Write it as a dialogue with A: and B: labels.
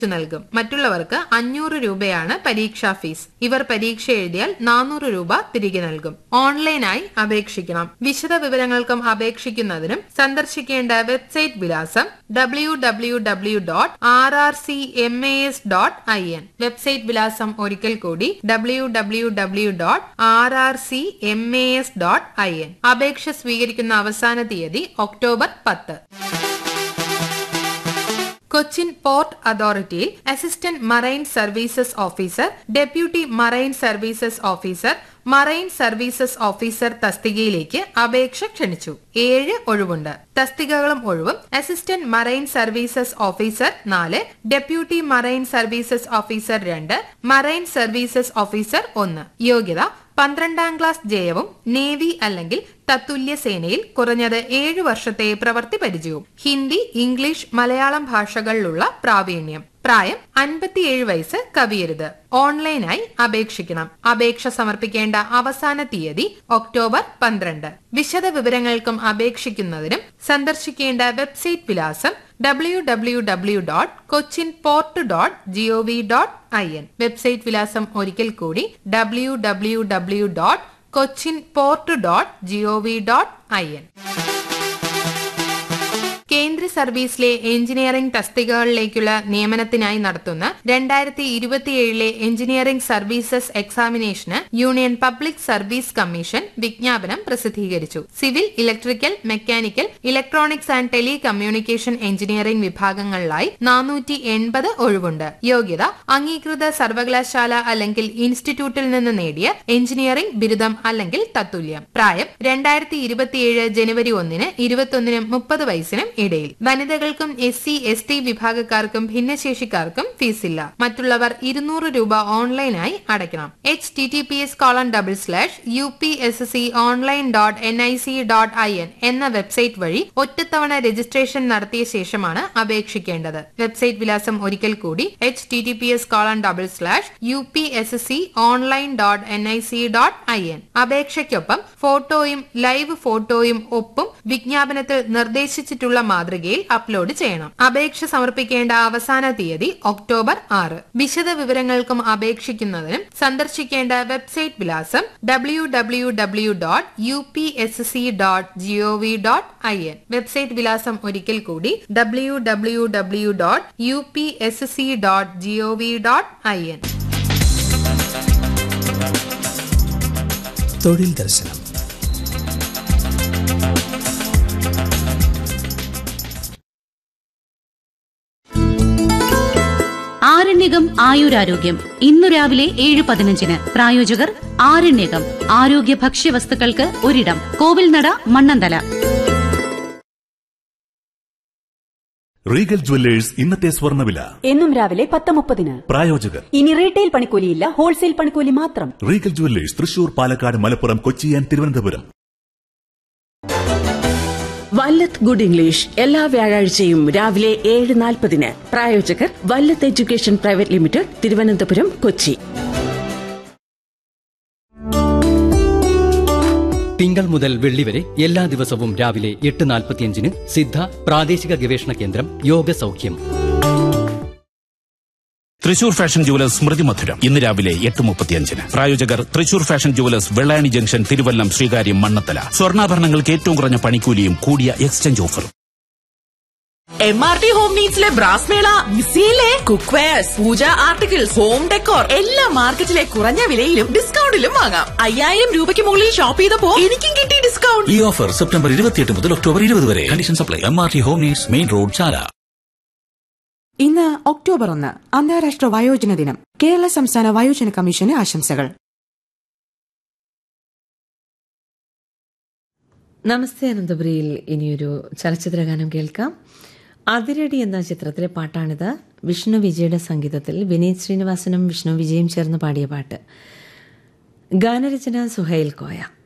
A: നൽകും മറ്റുള്ളവർക്ക് അഞ്ഞൂറ് രൂപയാണ് പരീക്ഷാ ഫീസ് ഇവർ പരീക്ഷ എഴുതിയാൽ നാനൂറ് രൂപ തിരികെ നൽകും ഓൺലൈനായി അപേക്ഷിക്കണം വിശദ വിവരങ്ങൾക്കും അപേക്ഷിക്കുന്നതിനും സന്ദർശിക്കേണ്ട വെബ്സൈറ്റ് വിലാസം W W W dot R R C M A S dot I N website വിലാസം ഒരിക്കൽ കൂടി W W W dot R R C M A S dot I N അപേക്ഷ സ്വീകരിക്കുന്ന അവസാന തീയതി ഒക്ടോബർ പത്ത് കൊച്ചിൻ പോർട്ട് അതോറിറ്റിയിൽ assistant marine services officer deputy marine services officer marine services officer തസ്തികയിലേക്ക് അപേക്ഷ ക്ഷണിച്ചു ഏഴ് ഒഴിവുണ്ട് തസ്തികകളും ഒഴിവും അസിസ്റ്റന്റ് മറൈൻ സർവീസസ് ഓഫീസർ നാല് ഡെപ്യൂട്ടി മറൈൻ സർവീസസ് ഓഫീസർ രണ്ട് മറൈൻ സർവീസസ് ഓഫീസർ ഒന്ന് യോഗ്യത പന്ത്രണ്ടാം ക്ലാസ് ജയവും നേവി അല്ലെങ്കിൽ തത്തുല്യ സേനയിൽ കുറഞ്ഞത് ഏഴു വർഷത്തെ പ്രവൃത്തി പരിചയവും ഹിന്ദി ഇംഗ്ലീഷ് മലയാളം ഭാഷകളിലുള്ള പ്രാവീണ്യം പ്രായം അൻപത്തിയേഴ് വയസ്സ് കവിയരുത് ഓൺലൈനായി അപേക്ഷിക്കണം അപേക്ഷ സമർപ്പിക്കേണ്ട അവസാന തീയതി ഒക്ടോബർ പന്ത്രണ്ട് വിശദ വിവരങ്ങൾക്കും അപേക്ഷിക്കുന്നതിനും സന്ദർശിക്കേണ്ട വെബ്സൈറ്റ് വിലാസം W W W dot Cochin port dot gov dot I N website വിലാസം ഒരിക്കൽ കൂടി W W W dot Cochin port dot gov dot I N കേന്ദ്ര സർവീസിലെ എഞ്ചിനീയറിംഗ് തസ്തികകളിലേക്കുള്ള നിയമനത്തിനായി നടത്തുന്ന രണ്ടായിരത്തി ഇരുപത്തിയേഴിലെ എഞ്ചിനീയറിംഗ് സർവീസസ് എക്സാമിനേഷന് യൂണിയൻ പബ്ലിക് സർവീസ് കമ്മീഷൻ വിജ്ഞാപനം പ്രസിദ്ധീകരിച്ചു civil electrical mechanical electronics and telecommunication engineering വിഭാഗങ്ങളിലായി നാനൂറ്റി എൺപത് ഒഴിവുണ്ട് യോഗ്യത അംഗീകൃത സർവകലാശാല അല്ലെങ്കിൽ ഇൻസ്റ്റിറ്റ്യൂട്ടിൽ നിന്ന് നേടിയ എഞ്ചിനീയറിംഗ് ബിരുദം അല്ലെങ്കിൽ തത്തുല്യം പ്രായം രണ്ടായിരത്തി ഇരുപത്തിയേഴ് ജനുവരി ഒന്നിന് ഇരുപത്തൊന്നിനും മുപ്പത് വയസ്സിനും ഇടയിൽ വനിതകൾക്കും എസ് സി എസ് ടി വിഭാഗക്കാർക്കും ഭിന്നശേഷിക്കാർക്കും ഫീസില്ല മറ്റുള്ളവർ ഇരുന്നൂറ് രൂപ ഓൺലൈനായി അടയ്ക്കണം H T T P S colon double slash U P S S C online dot N I C dot I N എന്ന വെബ്സൈറ്റ് വഴി ഒറ്റത്തവണ രജിസ്ട്രേഷൻ നടത്തിയ ശേഷമാണ് അപേക്ഷിക്കേണ്ടത് വെബ്സൈറ്റ് വിലാസം ഒരിക്കൽ കൂടി H T T P S colon double slash U P S S C online dot N I C dot I N അപേക്ഷയ്ക്കൊപ്പം ഫോട്ടോയും ലൈവ് ഫോട്ടോയും ഒപ്പും വിജ്ഞാപനത്തിൽ നിർദ്ദേശിച്ചിട്ടുള്ള മാതൃകയിൽ അപ്ലോഡ് ചെയ്യണം അപേക്ഷ സമർപ്പിക്കേണ്ട അവസാന തീയതി ഒക്ടോബർ ആറ് വിശദ വിവരങ്ങൾക്കും അപേക്ഷിക്കുന്നതിനും സന്ദർശിക്കേണ്ട വെബ്സൈറ്റ് വിലാസം W W W dot U P S C dot gov dot I N website വിലാസം ഒരിക്കൽ കൂടി W W W dot U P S C dot gov dot I N
B: തൊഴിൽ ദർശനം
C: ആരണ്യകം ആയുരാരോഗ്യം ഇന്നു രാവിലെ ഏഴ് പതിനഞ്ചിന് പ്രായോജകർ ആരണ്യകം ആരോഗ്യ ഭക്ഷ്യവസ്തുക്കൾക്ക് ഒരിടം കോവിൽനട മണ്ണന്തല
D: റീഗൽ ജുവല്ലേഴ്സ് ഇന്നത്തെ സ്വർണ്ണവില
E: എന്നും രാവിലെ പത്ത് മുപ്പതിന്
D: പ്രായോജകർ
E: ഇനി റീറ്റെയിൽ പണിക്കൂലിയില്ല ഹോൾസെയിൽ പണിക്കൂലി മാത്രം
D: Regal Jewellers Thrissur Palakkad Malappuram Kochi and Thiruvananthapuram
F: Vallath Good English എല്ലാ വ്യാഴാഴ്ചയും രാവിലെ ഏഴ് നാൽപ്പതിന് പ്രായോജകർ Vallath Education Private Limited Thiruvananthapuram Kochi
G: തിങ്കൾ മുതൽ വെള്ളി വരെ എല്ലാ ദിവസവും രാവിലെ എട്ട് നാൽപ്പത്തിയഞ്ചിന് സിദ്ധ പ്രാദേശിക ഗവേഷണ കേന്ദ്രം യോഗ സൗഖ്യം
H: തൃശൂർ ഫാഷൻ ജുവലേഴ്സ് സ്മൃതി മധുരം ഇന്ന് രാവിലെ എട്ട് മുപ്പത്തിയഞ്ചിന് പ്രായോജകർ Thrissur fashion jewellers Vellayani junction Thiruvallam Sreekaryam Mannanthala സ്വർണ്ണാഭരണങ്ങൾക്ക് ഏറ്റവും കുറഞ്ഞ പണിക്കൂലിയും കൂടിയ എക്സ്ചേഞ്ച് ഓഫറും
I: എം ആർ ടി ഹോം നീഡ്സിലെ ബ്രാസ് മേള മിസിയിലെ cook wares pooja articles home decor എല്ലാ മാർക്കറ്റിലെ കുറഞ്ഞ വിലയിലും ഡിസ്കൗണ്ടിലും വാങ്ങാം അയ്യായിരം രൂപയ്ക്ക് മുകളിൽ ഷോപ്പ് ചെയ്തപ്പോ എനിക്കും കിട്ടി ഡിസ്കൗണ്ട്
J: ഈ ഓഫർ സെപ്റ്റംബർ ഇരുപത്തിയെട്ട് മുതൽ ഒക്ടോബർ ഇരുപത് വരെ condition supply M R T home needs main road Chala
K: ഇന്ന് ഒക്ടോബർ ഒന്ന് അന്താരാഷ്ട്ര വയോജന ദിനം കേരള സംസ്ഥാന വയോജന കമ്മീഷന് ആശംസകൾ
L: നമസ്തേ അനന്തപുരിയിൽ ഇനിയൊരു ചലച്ചിത്രഗാനം കേൾക്കാം അതിരടി എന്ന ചിത്രത്തിലെ പാട്ടാണിത് വിഷ്ണു വിജയുടെ സംഗീതത്തിൽ വിനീത് ശ്രീനിവാസനും വിഷ്ണു വിജയും ചേർന്ന് പാടിയ പാട്ട് ഗാനരചന സുഹൈൽ കോയ